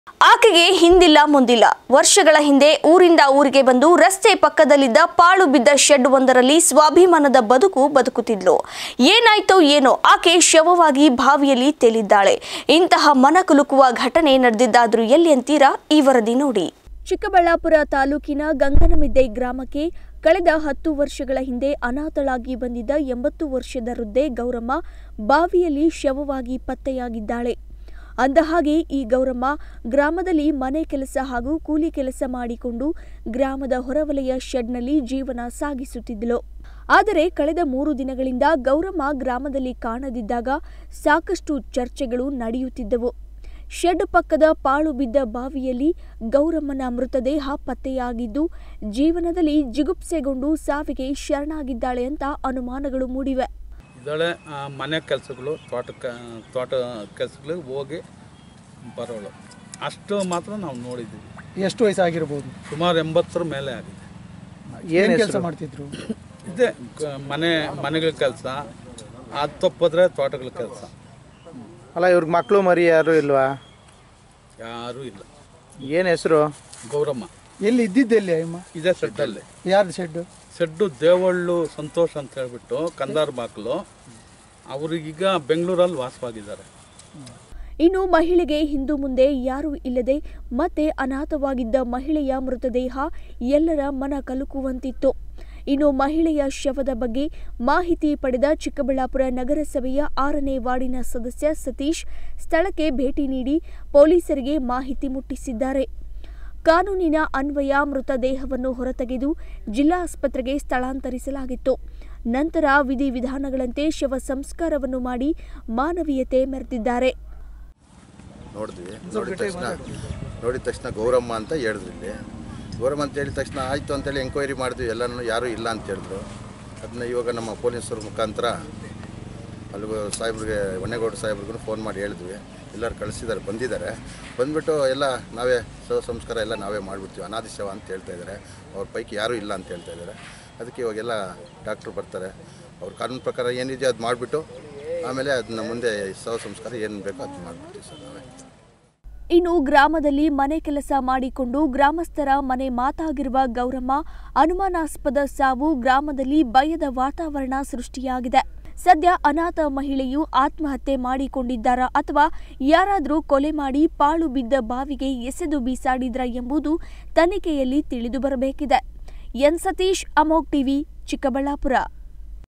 ಆಕೆಗೆ ಹಿಂದಿಲ್ಲ ಮುಂದಿಲ್ಲ ವರ್ಷಗಳ ಹಿಂದೆ ಊರಿಂದ ಊರಿಗೆ ಬಂದು ರಸ್ತೆ ಪಕ್ಕದಲ್ಲಿದ್ದ ಪಾಳು ಬಿದ್ದ ಶೆಡ್ ಒಂದರಲ್ಲಿ ಸ್ವಾಭಿಮಾನದ ಬದುಕು ಬದುಕುತ್ತಿದ್ಲು ಏನಾಯ್ತೋ ಏನೋ ಆಕೆ ಶವವಾಗಿ ಬಾವಿಯಲ್ಲಿ ತೇಲಿದ್ದಾಳೆ ಇಂತಹ ಮನಕುಲುಕುವ ಘಟನೆ ನಡೆದಿದ್ದಾದ್ರೂ ಎಲ್ಲಿ ಅಂತೀರಾ ಈ ವರದಿ ನೋಡಿ ಚಿಕ್ಕಬಳ್ಳಾಪುರ ತಾಲೂಕಿನ ಗಂಗನಮಿದ್ದೆ ಗ್ರಾಮಕ್ಕೆ ಕಳೆದ ಹತ್ತು ವರ್ಷಗಳ ಹಿಂದೆ ಅನಾಥಳಾಗಿ ಬಂದಿದ್ದ ಎಂಬತ್ತು ವರ್ಷದ ವೃದ್ಧೆ ಗೌರಮ್ಮ ಬಾವಿಯಲ್ಲಿ ಶವವಾಗಿ ಪತ್ತೆಯಾಗಿದ್ದಾಳೆ ಅಂದಹಾಗೆ ಈ ಗೌರಮ್ಮ ಗ್ರಾಮದಲ್ಲಿ ಮನೆ ಕೆಲಸ ಹಾಗೂ ಕೂಲಿ ಕೆಲಸ ಮಾಡಿಕೊಂಡು ಗ್ರಾಮದ ಹೊರವಲಯ ಶೆಡ್ನಲ್ಲಿ ಜೀವನ ಸಾಗಿಸುತ್ತಿದ್ದಳು ಆದರೆ ಕಳೆದ ಮೂರು ದಿನಗಳಿಂದ ಗೌರಮ್ಮ ಗ್ರಾಮದಲ್ಲಿ ಕಾಣದಿದ್ದಾಗ ಸಾಕಷ್ಟು ಚರ್ಚೆಗಳು ನಡೆಯುತ್ತಿದ್ದವು ಶೆಡ್ ಪಕ್ಕದ ಪಾಳು ಬಿದ್ದ ಬಾವಿಯಲ್ಲಿ ಗೌರಮ್ಮನ ಮೃತದೇಹ ಪತ್ತೆಯಾಗಿದ್ದು ಜೀವನದಲ್ಲಿ ಜಿಗುಪ್ಸೆಗೊಂಡು ಸಾವಿಗೆ ಶರಣಾಗಿದ್ದಾಳೆ ಅಂತ ಅನುಮಾನಗಳು ಮೂಡಿವೆ ಇದಳೆ ಆ, ಮನೆ ಕೆಲಸಗಳು ತೋಟ ತೋಟ ಕೆಲಸಗಳಿಗೆ ಹೋಗಿ ಬರೋಳು ಅಷ್ಟು ಮಾತ್ರ ನಾವು ನೋಡಿದ್ದೀವಿ ಎಷ್ಟು ವಯಸ್ಸಾಗಿರ್ಬೋದು ಸುಮಾರು ಎಂಬತ್ತರ ಮೇಲೆ ಆಗಿದೆ ಏನು ಕೆಲಸ ಮಾಡ್ತಿದ್ರು ಇದೆ ಕ- ಮನೆ ಮನೆಗಳ ಕೆಲಸ ಅದು ತಪ್ಪಿದ್ರೆ ತೋಟಗಳ ಕೆಲಸ ಅಲ್ಲ ಇವ್ರಿಗೆ ಮಕ್ಕಳು ಮರಿ ಯಾರು ಇಲ್ವಾ ಯಾರೂ ಇಲ್ಲ ಏನು ಹೆಸರು ಗೌರಮ್ಮ ಎಲ್ಲಿ ಇದ್ದಿದ್ದೆಲ್ಲಿ ಅಮ್ಮ ಇದೇ ಸೆಡ್ಡಲ್ಲಿ ಯಾರ್ದು ಶೆಡ್ಡು ಸೆಡ್ಡು ದೇವಳ್ಳು ಸಂತೋಷ್ ಅಂತ ಹೇಳ್ಬಿಟ್ಟು ಕಂದಾರ್ ಬಾಕ್ಲು ಅವ್ರಿಗೀಗ ಬೆಂಗಳೂರಲ್ಲಿ ವಾಸವಾಗಿದ್ದಾರೆ ಇನ್ನು ಮಹಿಳೆಗೆ ಹಿಂದು ಮುಂದೆ ಯಾರೂ ಇಲ್ಲದೆ ಮತ್ತೆ ಅನಾಥವಾಗಿದ್ದ ಮಹಿಳೆಯ ಮೃತದೇಹ ಎಲ್ಲರ ಮನ ಕಲುಕುವಂತಿತ್ತು ಇನ್ನು ಮಹಿಳೆಯ ಶವದ ಬಗ್ಗೆ ಮಾಹಿತಿ ಪಡೆದ ಚಿಕ್ಕಬಳ್ಳಾಪುರ ನಗರಸಭೆಯ ಆರನೇ ವಾರ್ಡಿನ ಸದಸ್ಯ ಸತೀಶ್ ಸ್ಥಳಕ್ಕೆ ಭೇಟಿ ನೀಡಿ ಪೊಲೀಸರಿಗೆ ಮಾಹಿತಿ ಮುಟ್ಟಿಸಿದ್ದಾರೆ ಕಾನೂನಿನ ಅನ್ವಯ ಮೃತದೇಹವನ್ನು ಹೊರತೆಗೆದು ಜಿಲ್ಲಾ ಆಸ್ಪತ್ರೆಗೆ ಸ್ಥಳಾಂತರಿಸಲಾಗಿತ್ತು ನಂತರ ವಿಧಿವಿಧಾನಗಳಂತೆ ಶವ ಸಂಸ್ಕಾರವನ್ನು ಮಾಡಿ ಮಾನವೀಯತೆ ಮೆರೆದಿದ್ದಾರೆ ನೋಡಿದ್ವಿ ನೋಡಿದ ತಕ್ಷಣ ನೋಡಿದ ತಕ್ಷಣ ಗೌರಮ್ಮ ಅಂತ ಹೇಳಿದ್ರು ಇಲ್ಲಿ ಗೌರಮ್ಮ ಅಂತ ಹೇಳಿದ ತಕ್ಷಣ ಆಯಿತು ಅಂತೇಳಿ ಎಂಕ್ವೈರಿ ಮಾಡಿದ್ವಿ ಎಲ್ಲನೂ ಯಾರೂ ಇಲ್ಲ ಅಂತ ಹೇಳಿದ್ರು ಅದನ್ನ ಇವಾಗ ನಮ್ಮ ಪೊಲೀಸರ ಮುಖಾಂತರ ಅಲ್ಲಿಗೂ ಸಾಹೇಬ್ರಿಗೆ ಹೊನ್ನೇಗೌಡ ಸಾಹೇಬ್ರಿಗೂ ಫೋನ್ ಮಾಡಿ ಹೇಳಿದ್ವಿ ಎಲ್ಲರೂ ಕಳಿಸಿದ್ದಾರೆ ಬಂದಿದ್ದಾರೆ ಬಂದ್ಬಿಟ್ಟು ಎಲ್ಲ ನಾವೇ ಶವ ಸಂಸ್ಕಾರ ಎಲ್ಲ ನಾವೇ ಮಾಡಿಬಿಡ್ತೀವಿ ಅನಾದಿ ಶವ ಅಂತ ಹೇಳ್ತಾ ಇದ್ದಾರೆ ಅವ್ರ ಪೈಕಿ ಯಾರೂ ಇಲ್ಲ ಅಂತ ಹೇಳ್ತಾ ಇದ್ದಾರೆ ಅದಕ್ಕೆ ಇವಾಗೆಲ್ಲ ಡಾಕ್ಟ್ರು ಬರ್ತಾರೆ ಅವ್ರ ಕಾನೂನು ಪ್ರಕಾರ ಏನಿದೆಯೋ ಅದು ಮಾಡಿಬಿಟ್ಟು ಆಮೇಲೆ ಅದನ್ನ ಮುಂದೆ ಶವ ಸಂಸ್ಕಾರ ಏನು ಬೇಕೋ ಅದು ಮಾಡಿಬಿಡ್ತೀವಿ ಸರ್ ನಾವೇ ಇನ್ನು ಗ್ರಾಮದಲ್ಲಿ ಮನೆ ಕೆಲಸ ಮಾಡಿಕೊಂಡು ಗ್ರಾಮಸ್ಥರ ಮನೆ ಮಾತಾಗಿರುವ ಗೌರಮ್ಮ ಅನುಮಾನಾಸ್ಪದ ಸಾವು ಗ್ರಾಮದಲ್ಲಿ ಭಯದ ವಾತಾವರಣ ಸೃಷ್ಟಿಯಾಗಿದೆ ಸದ್ಯ ಅನಾಥ ಮಹಿಳೆಯು ಆತ್ಮಹತ್ಯೆ ಮಾಡಿಕೊಂಡಿದ್ದಾರಾ ಅಥವಾ ಯಾರಾದರೂ ಕೊಲೆ ಮಾಡಿ ಪಾಳು ಬಿದ್ದ ಬಾವಿಗೆ ಎಸೆದು ಬೀಸಾಡಿದ್ರ ಎಂಬುದು ತನಿಖೆಯಲ್ಲಿ ತಿಳಿದು ಬರಬೇಕಿದೆ ಎನ್ ಸತೀಶ್ ಅಮೋಕ್ ಟಿವಿ ಚಿಕ್ಕಬಳ್ಳಾಪುರ